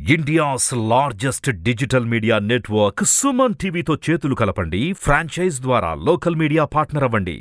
India's largest digital media network Suman టీవీతో చేతులు కలపండి ఫ్రాంచైజ్ ద్వారా లోకల్ మీడియా పార్ట్నర్ అవ్వండి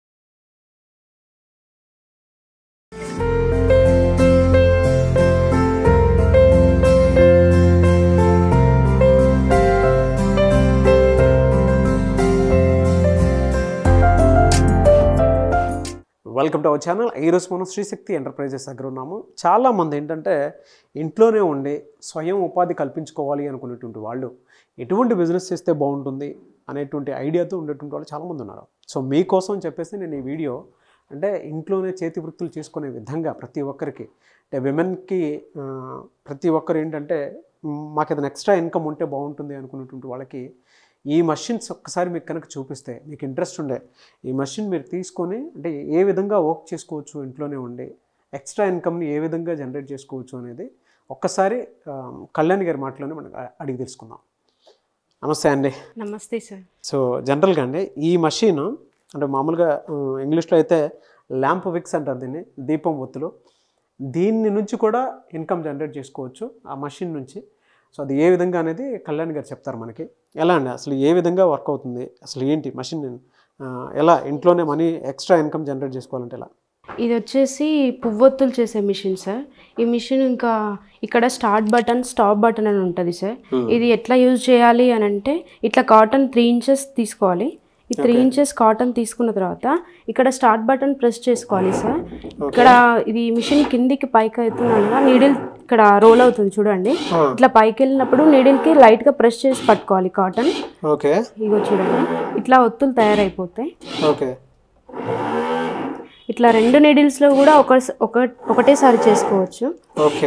వెల్కమ్ టు అవర్ ఛానల్ ఈరోజు మనం శ్రీశక్తి ఎంటర్ప్రైజెస్ దగ్గర ఉన్నాము చాలామంది ఏంటంటే ఇంట్లోనే ఉండి స్వయం ఉపాధి కల్పించుకోవాలి అనుకునేటువంటి వాళ్ళు ఎటువంటి బిజినెస్ చేస్తే బాగుంటుంది అనేటువంటి ఐడియాతో ఉండేటువంటి వాళ్ళు చాలామంది ఉన్నారు సో మీకోసం చెప్పేసి నేను ఈ వీడియో అంటే ఇంట్లోనే చేతి వృత్తులు చేసుకునే విధంగా ప్రతి ఒక్కరికి అంటే విమెన్కి ప్రతి ఒక్కరు ఏంటంటే మ్, మాకు ఏదైనా ఎక్స్ట్రా ఇన్కమ్ ఉంటే బాగుంటుంది అనుకునేటువంటి వాళ్ళకి ఈ మషిన్స్ ఒక్కసారి మీకు కనుక చూపిస్తే మీకు ఇంట్రెస్ట్ ఉండే ఈ మషిన్ మీరు తీసుకొని అంటే ఏ విధంగా వర్క్ చేసుకోవచ్చు ఇంట్లోనే ఉండి ఎక్స్ట్రా ఇన్కమ్ని ఏ విధంగా జనరేట్ చేసుకోవచ్చు అనేది ఒక్కసారి ఆ, కళ్యాణ్ గారి మాటలోనే మనం అ- అడిగి తెలుసుకుందాం నమస్తే అండి నమస్తే సార్ సో జనరల్గా అండి ఈ మషీన్ అంటే మామూలుగా ఆ, ఇంగ్లీష్లో అయితే ల్యాంప్ విక్స్ అంటారు దీన్ని దీపం ఒత్తులు దీని నుంచి కూడా ఇన్కమ్ జనరేట్ చేసుకోవచ్చు ఆ మషిన్ నుంచి సో అది ఏ విధంగా అనేది కళ్యాణ్ గారు చెప్తారు మనకి ఎలా అండి అసలు ఏ విధంగా వర్క్ అవుతుంది అసలు ఏంటి మషిన్ ఎలా ఇంట్లోనే మనీ ఎక్స్ట్రా ఇన్కమ్ జనరేట్ చేసుకోవాలంటే ఎలా ఇది వచ్చేసి పువ్వొత్తులు చేసే మిషన్ సార్ ఈ మిషన్ ఇంకా ఇక్కడ స్టార్ట్ బటన్ స్టాప్ బటన్ అని ఉంటుంది సార్ ఇది ఎట్లా యూజ్ చేయాలి అని అంటే ఇట్లా కాటన్ త్రీ ఇంచెస్ తీసుకోవాలి ఈ త్రీ ఇంచెస్ కాటన్ తీసుకున్న తర్వాత ఇక్కడ స్టార్ట్ బటన్ ప్రెస్ చేసుకోవాలి సార్ ఇక్కడ ఇది మిషన్ కిందికి పైకి అవుతుందనగా నీడిల్ ఇక్కడ రోల్ అవుతుంది చూడండి ఇట్లా పైకి వెళ్ళినప్పుడు నీడిల్కి లైట్గా ప్రెస్ చేసి పట్టుకోవాలి కాటన్ ఓకే ఇగో చూడండి ఇట్లా ఒత్తులు తయారైపోతాయి ఓకే ఇట్లా రెండు నీడిల్స్లో కూడా ఒక ఒక ఒకటేసారి చేసుకోవచ్చు ఓకే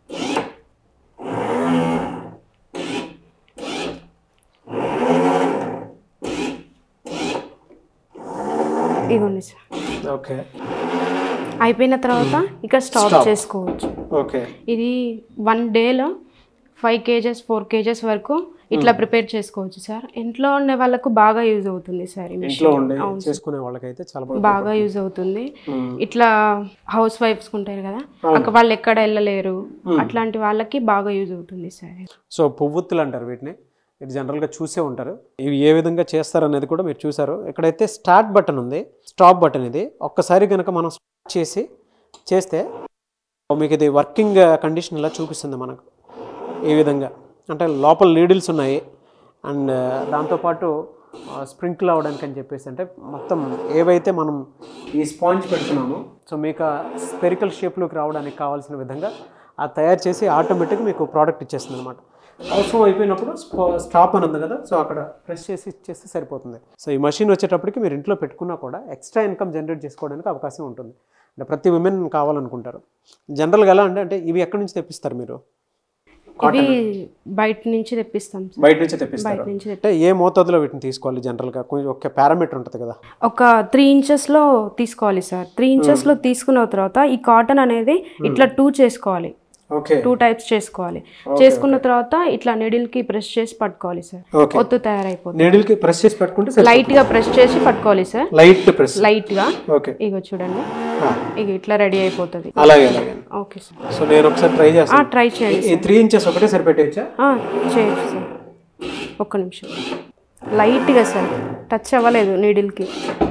ఇవ్వండి సార్ ఓకే అయిపోయిన తర్వాత ఇక్కడ స్టాప్ Stop. చేసుకోవచ్చు ఓకే ఇది వన్ డేలో ఫైవ్ కేజెస్ ఫోర్ కేజెస్ వరకు ఇట్లా ప్రిపేర్ చేసుకోవచ్చు సార్ ఇంట్లో ఉండే వాళ్ళకు బాగా యూజ్ అవుతుంది సార్ ఈ ఇంట్లో machine. ఉండి అవును సార్. చేసుకునే వాళ్ళకైతే చాలా బాగా బాగా యూజ్ అవుతుంది ఇట్లా హౌస్ వైఫ్స్ ఉంటారు కదా అక్క వాళ్ళు ఎక్కడ వెళ్ళలేరు అట్లాంటి వాళ్ళకి బాగా యూజ్ అవుతుంది సార్ సో పువ్వుత్తులు అంటారు వీటిని మీరు జనరల్గా చూసే ఉంటారు ఇవి ఏ విధంగా చేస్తారు అనేది కూడా మీరు చూసారు ఇక్కడైతే స్టార్ట్ బటన్ ఉంది స్టాప్ బటన్ ఇది ఒక్కసారి కనుక మనం స్టార్ట్ చేసి చేస్తే మీకు ఇది వర్కింగ్ కండిషన్ ఇలా చూపిస్తుంది మనకు ఈ విధంగా అంటే లోపల నీడిల్స్ ఉన్నాయి అండ్ దాంతోపాటు స్ప్రింకిల్ అవ్వడానికి అని చెప్పేసి అంటే మొత్తం ఏవైతే మనం ఈ స్పాంజ్ పెడుతున్నామో సో మీకు స్పెరికల్ షేప్లోకి రావడానికి కావాల్సిన విధంగా ఆ తయారు చేసి ఆటోమేటిక్గా మీకు ప్రోడక్ట్ ఇచ్చేస్తుంది అనమాట అవసరం అయిపోయినప్పుడు స్పా- స్టాప్ అని ఉంది కదా సో అక్కడ ప్రెస్ చేసి ఇచ్చేస్తే సరిపోతుంది సో ఈ మషిన్ వచ్చేటప్పటికి మీరు ఇంట్లో పెట్టుకున్నా కూడా ఎక్స్ట్రా ఇన్కమ్ జనరేట్ చేసుకోవడానికి అవకాశం ఉంటుంది అంటే ప్రతి ఉమెన్ కావాలనుకుంటారు జనరల్గా ఎలా అంటే అంటే ఇవి ఎక్కడి నుంచి తెప్పిస్తారు మీరు ఇవి బయట నుంచి తెప్పిస్తాం సార్ బయట నుంచి తెప్పిస్తారు బయట నుంచి అంటే ఏ మోతాదులో వీటిని తీసుకోవాలి జనరల్గా కొంచెం ఒక పారామీటర్ ఉంటుంది కదా ఒక త్రీ ఇంచెస్లో తీసుకోవాలి సార్ త్రీ ఇంచెస్లో తీసుకున్న తర్వాత ఈ కాటన్ అనేది ఇట్లా టూ చేసుకోవాలి ఓకే టూ టైప్స్ చేసుకోవాలి చేసుకున్న తర్వాత ఇట్లా నెడిల్కి ప్రెస్ చేసి పట్టుకోవాలి సార్ ఓకే ఒత్తు తయారైపోతుంది నీడిల్కి ప్రెస్ చేసి పెట్టుకుంటే లైట్గా ప్రెస్ చేసి పట్టుకోవాలి సార్ లైట్ ప్రెస్ లైట్గా ఓకే ఇగో చూడండి ఇక ఇట్లా రెడీ అయిపోతుంది అలాగే అలాగే ఓకే సార్ సో నేను ఒకసారి ట్రై చేస్తాను ట్రై చేయండి ఈ త్రీ ఇంచెస్ ఒకటే సరిపెట్టేయచ్చా ఆ, చేయొచ్చు సార్ ఒక్క నిమిషం లైట్గా సార్ టచ్ అవ్వలేదు నీడిల్కి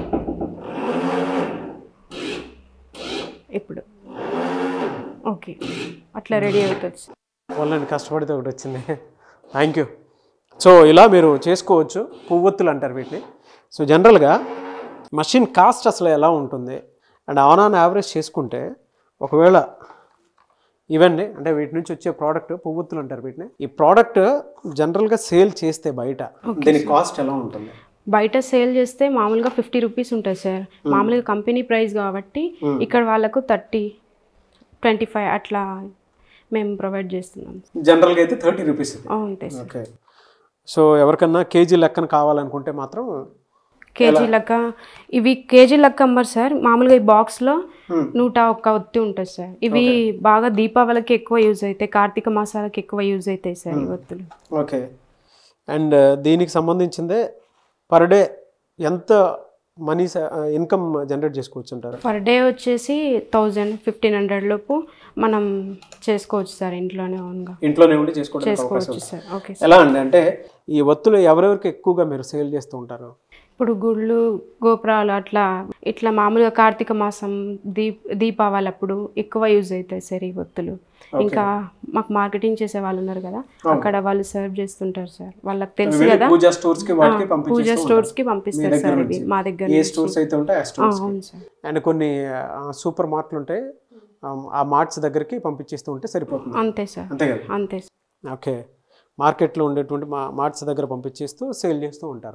ఇప్పుడు ఓకే అట్లా రెడీ అవుతుంది సార్ వాళ్ళని కష్టపడితే ఒకటి వచ్చింది థ్యాంక్ యూ సో ఇలా మీరు చేసుకోవచ్చు పువ్వొత్తులు అంటారు వీటిని సో జనరల్గా మషిన్ కాస్ట్ అసలు ఎలా ఉంటుంది అండ్ ఆన్ ఆన్ యావరేజ్ చేసుకుంటే ఒకవేళ ఇవన్నీ అంటే వీటి నుంచి వచ్చే ప్రోడక్ట్ పువ్వొత్తులు అంటారు వీటిని ఈ ప్రోడక్ట్ జనరల్గా సేల్ చేస్తే బయట దీని కాస్ట్ ఎలా ఉంటుంది బయట సేల్ చేస్తే మామూలుగా ఫిఫ్టీ రూపీస్ ఉంటుంది సార్ మామూలుగా కంపెనీ ప్రైస్ కాబట్టి ఇక్కడ వాళ్ళకు థర్టీ ట్వంటీ ఫైవ్ అట్లా మేము ప్రొవైడ్ చేస్తున్నాం జనరల్గా అయితే థర్టీ రూపీస్ అవుతాయి సార్ ఓకే సో ఎవరికన్నా కేజీ లెక్కన కావాలనుకుంటే మాత్రం కేజీ లెక్క ఇవి కేజీ లెక్క అమ్మరు సార్ మామూలుగా ఈ బాక్స్లో నూట ఒక్క ఒత్తి ఉంటుంది సార్ ఇవి బాగా దీపావళికి ఎక్కువ యూజ్ అవుతాయి కార్తీక మాసాలకి ఎక్కువ యూజ్ అవుతాయి సార్ ఈ ఒత్తులు ఓకే అండ్ దీనికి సంబంధించిందే పర్ డే ఎంత మనీ ఇన్కమ్ జనరేట్ చేసుకోవచ్చు అంటారు పర్ డే వచ్చేసి థౌజండ్ ఫిఫ్టీన్ హండ్రెడ్ లోపు మనం చేసుకోవచ్చు సార్ ఇంట్లోనే ఓన్గా ఇంట్లోనే ఉండి చేసుకోవడానికి అవకాశం చేసుకోవచ్చు ఉంది. సార్ ఓకే ఎలా అండి అంటే ఈ ఒత్తులు ఎవరెవరికి ఎక్కువగా మీరు సేల్ చేస్తూ ఉంటారు ఇప్పుడు గుళ్ళు గోపురాలు అట్లా ఇట్లా మామూలుగా కార్తీక మాసం దీప్ దీపావళి అప్పుడు ఎక్కువ యూజ్ అవుతాయి సార్ ఈ ఒత్తులు ఇంకా మాకు మార్కెటింగ్ చేసే వాళ్ళు ఉన్నారు కదా అక్కడ వాళ్ళు సర్వ్ చేస్తుంటారు సార్ వాళ్ళకి తెలుసు వెళ్ళి కదా పూజా స్టోర్స్ కి వాటికి పూజ పంపించేస్తూ స్టోర్స్ కి ఉంటారు. మీ పంపిస్తారు దగ్గర సార్ ఇవి నుంచి. మా దగ్గర ఏ నుంచి. స్టోర్స్ అయితే ఉంటాయి ఆ ఆ, స్టోర్స్ అవును సార్ అండ్ కొన్ని సూపర్ మార్ట్లు ఉంటాయి ఆ, ఆ మార్ట్స్ దగ్గరికి పంపించేస్తూ ఉంటే సరిపోతుంది అంతే సార్ అంతే కదా అంతే సార్ ఓకే మార్కెట్లో ఉండేటువంటి మా మార్ట్స్ దగ్గర పంపించేస్తూ సేల్ చేస్తూ ఉంటారు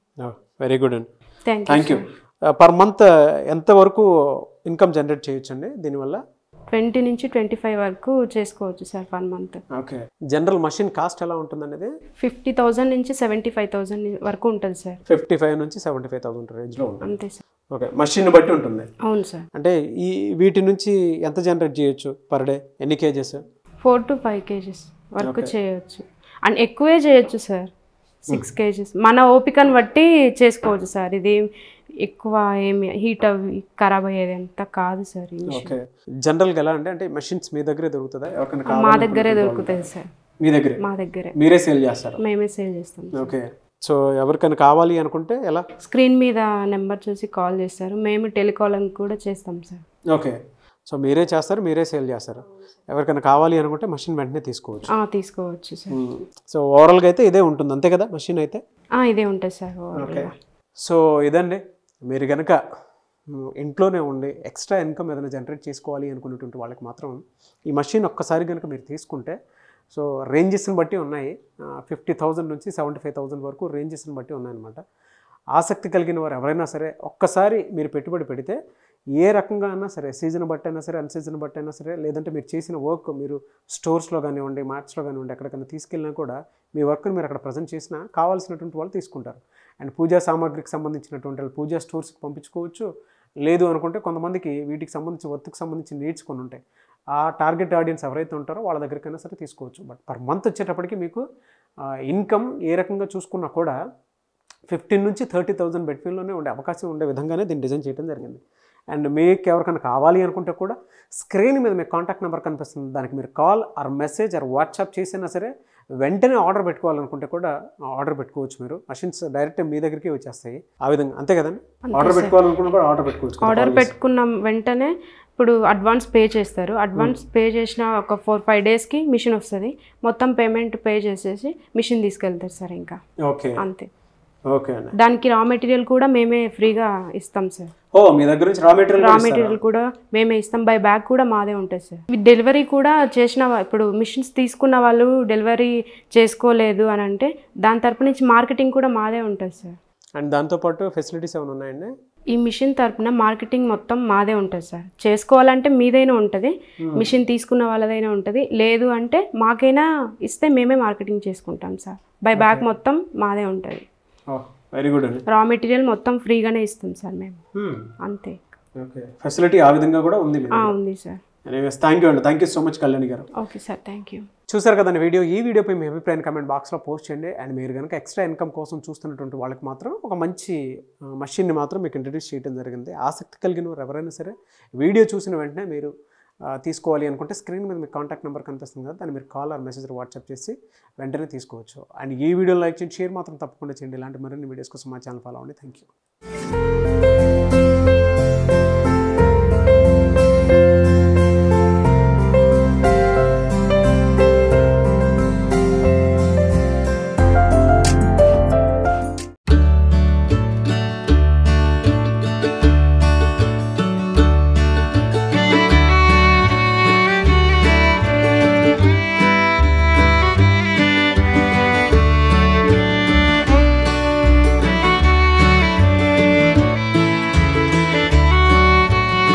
వెరీ గుడ్ అండి thank you thank you per month ఎంత వరకు ఇన్కమ్ జనరేట్ చేయొచ్చు అండి దీనివల్ల ట్వంటీ నుంచి ట్వంటీ ఫైవ్ వరకు చేసుకోవచ్చు sir one month okay general machine cost ఎలా ఉంటుంది అనేది ఫిఫ్టీ థౌజండ్ నుంచి సెవెంటీ ఫైవ్ థౌజండ్ వరకు ఉంటుంది సార్ ఫిఫ్టీ ఫైవ్ నుంచి సెవెంటీ ఫైవ్ థౌసండ్ రేంజ్లో ఉంటుంది అంతే సార్ ఓకే మషిన్ బట్టి ఉంటుంది అవును సార్ అంటే ఈ వీటి నుంచి ఎంత జనరేట్ చేయొచ్చు పర్ డే ఎన్ని KGs four to five KGs వరకు చేయొచ్చు అండ్ ఎక్కువే చేయొచ్చు సార్ సిక్స్ కేజెస్ మన ఓపికను బట్టి చేసుకోవచ్చు సార్ ఇది ఎక్కువ ఏమి హీట్ అవి ఖరాబ్ అయ్యేది అంత కాదు సార్ ఈ machine. ఓకే జనరల్గా ఎలా అంటే అంటే మెషిన్స్ మీ దగ్గరే దొరుకుతుందా ఎవరికైనా మా కావాలి దగ్గరే దొరుకుతుంది సార్ మీ దగ్గరే మా దగ్గరే మీరే సేల్ చేస్తారు మేమే సేల్ చేస్తాం ఓకే సో ఎవరికైనా కావాలి అనుకుంటే ఎలా స్క్రీన్ మీద నెంబర్ చూసి కాల్ చేస్తారు మేము టెలికాలింగ్ కూడా చేస్తాం సార్ ఓకే సో మీరే చేస్తారు మీరే సేల్ చేస్తారు ఎవరికైనా కావాలి అనుకుంటే మషిన్ వెంటనే తీసుకోవచ్చు ఆ, తీసుకోవచ్చు సార్ సో ఓవరాల్గా అయితే ఇదే ఉంటుంది అంతే కదా మషిన్ అయితే ఆ, ఇదే ఉంటుంది సార్ ఓకే సో ఇదండి మీరు కనుక మ్, ఇంట్లోనే ఉండి ఎక్స్ట్రా ఇన్కమ్ ఏదైనా జనరేట్ చేసుకోవాలి అనుకునేటువంటి వాళ్ళకి మాత్రం ఈ మషిన్ ఒక్కసారి కనుక మీరు తీసుకుంటే సో రేంజెస్ని బట్టి ఉన్నాయి ఫిఫ్టీ థౌజండ్ నుంచి సెవెంటీ ఫైవ్ థౌజండ్ వరకు రేంజెస్ని బట్టి ఉన్నాయన్నమాట ఆసక్తి కలిగిన వారు ఎవరైనా సరే ఒక్కసారి మీరు పెట్టుబడి పెడితే ఏ రకంగా అయినా సరే సీజన్ బట్టి అయినా సరే అన్సీజన్ బట్టి అయినా సరే లేదంటే మీరు చేసిన వర్క్ మీరు స్టోర్స్లో కానివ్వండి మార్ట్స్లో కానివ్వండి ఎక్కడికైనా తీసుకెళ్ళినా కూడా మీ వర్క్ని మీరు అక్కడ ప్రజెంట్ చేసినా కావాల్సినటువంటి వాళ్ళు తీసుకుంటారు అండ్ పూజా సామాగ్రికి సంబంధించినటువంటి వాళ్ళు పూజా స్టోర్స్కి పంపించుకోవచ్చు లేదు అనుకుంటే కొంతమందికి వీటికి సంబంధించి వర్క్కి సంబంధించి నీడ్స్ కొన్ని ఉంటాయి ఆ టార్గెట్ ఆడియన్స్ ఎవరైతే ఉంటారో వాళ్ళ దగ్గరికైనా సరే తీసుకోవచ్చు బట్ పర్ మంత్ వచ్చేటప్పటికి మీకు ఇన్కమ్ ఏ రకంగా చూసుకున్నా కూడా ఫిఫ్టీన్ నుంచి థర్టీ థౌజండ్ బెడ్ఫీల్లోనే ఉండే అవకాశం ఉండే విధంగానే దీన్ని డిజైన్ చేయడం జరిగింది అండ్ మీకు ఎవరికైనా కావాలి అనుకుంటే కూడా స్క్రీన్ మీద మీకు కాంటాక్ట్ నెంబర్ కనిపిస్తుంది దానికి మీరు call or message or WhatsApp చేసినా సరే వెంటనే ఆర్డర్ పెట్టుకోవాలనుకుంటే కూడా ఆర్డర్ పెట్టుకోవచ్చు మీరు మషిన్స్ డైరెక్ట్ మీ దగ్గరికి వచ్చేస్తాయి ఆ విధంగా అంతే కదండి ఆర్డర్ పెట్టుకోవాలనుకున్నా కూడా ఆర్డర్ పెట్టుకోవచ్చు కదా, ఆర్డర్ call చేసి. పెట్టుకున్న వెంటనే ఇప్పుడు అడ్వాన్స్ పే చేస్తారు అడ్వాన్స్ పే చేసిన ఒక ఫోర్ ఫైవ్ డేస్కి మిషన్ వస్తుంది మొత్తం పేమెంట్ పే చేసేసి మిషన్ తీసుకెళ్తారు సార్ ఇంకా ఓకే అంతే ఓకే అండి దానికి రా మెటీరియల్ కూడా మేమే ఫ్రీగా ఇస్తాం సార్ ఓ మీ దగ్గర నుంచి రా మెటీరియల్ రా మెటీరియల్ కూడా మేమే ఇస్తాం బై బ్యాగ్ కూడా మాదే ఉంటుంది సార్ డెలివరీ కూడా చేసిన వా- ఇప్పుడు మిషన్స్ తీసుకున్న వాళ్ళు డెలివరీ చేసుకోలేదు అని అంటే దాని తరపు నుంచి మార్కెటింగ్ కూడా మాదే ఉంటుంది సార్ అండ్ దాంతోపాటు ఫెసిలిటీస్ ఏమైనా ఉన్నాయండి ఈ మిషన్ తరపున మార్కెటింగ్ మొత్తం మాదే ఉంటుంది సార్ చేసుకోవాలంటే మీదైనా ఉంటుంది మిషన్ తీసుకున్న వాళ్ళదైనా ఉంటుంది లేదు అంటే మాకైనా ఇస్తే మేమే మార్కెటింగ్ చేసుకుంటాం సార్ బై బ్యాగ్ మొత్తం మాదే ఉంటుంది వెరీ గుడ్ అండి రా మెటీరియల్ మొత్తం ఫ్రీగానే ఇస్తాం సార్ మేము అంతే ఓకే ఫెసిలిటీ ఆ విధంగా కూడా ఉంది ఆ, ఉంది సార్ ఎనీవేస్ థ్యాంక్ యూ అండి thank you so much Kalyani గారు ఓకే సార్ థ్యాంక్ యూ చూసారు కదండి వీడియో ఈ వీడియోపై మీ అభిప్రాయం కమెంట్ బాక్స్లో పోస్ట్ చేయండి అండ్ మీరు కనుక ఎక్స్ట్రా ఇన్కమ్ కోసం చూస్తున్నటువంటి వాళ్ళకి మాత్రం ఒక మంచి మషిన్ని మాత్రం మీకు ఇంట్రడ్యూస్ చేయడం జరిగింది ఆసక్తి కలిగిన వారు ఎవరైనా సరే వీడియో చూసిన వెంటనే మీరు ఆ, తీసుకోవాలి అనుకుంటే స్క్రీన్ మీద మీకు కాంటాక్ట్ నెంబర్ కనిపిస్తుంది కదా దాన్ని మీరు కాల్ ఆర్ మెసేజ్ వాట్సాప్ చేసి వెంటనే తీసుకోవచ్చు అండ్ ఈ వీడియో లైక్ చేయండి షేర్ మాత్రం తప్పకుండా చేయండి ఇలాంటి మరిన్ని వీడియోస్ కోసం మా ఛానల్ ఫాలో అవ్వండి థ్యాంక్ యూ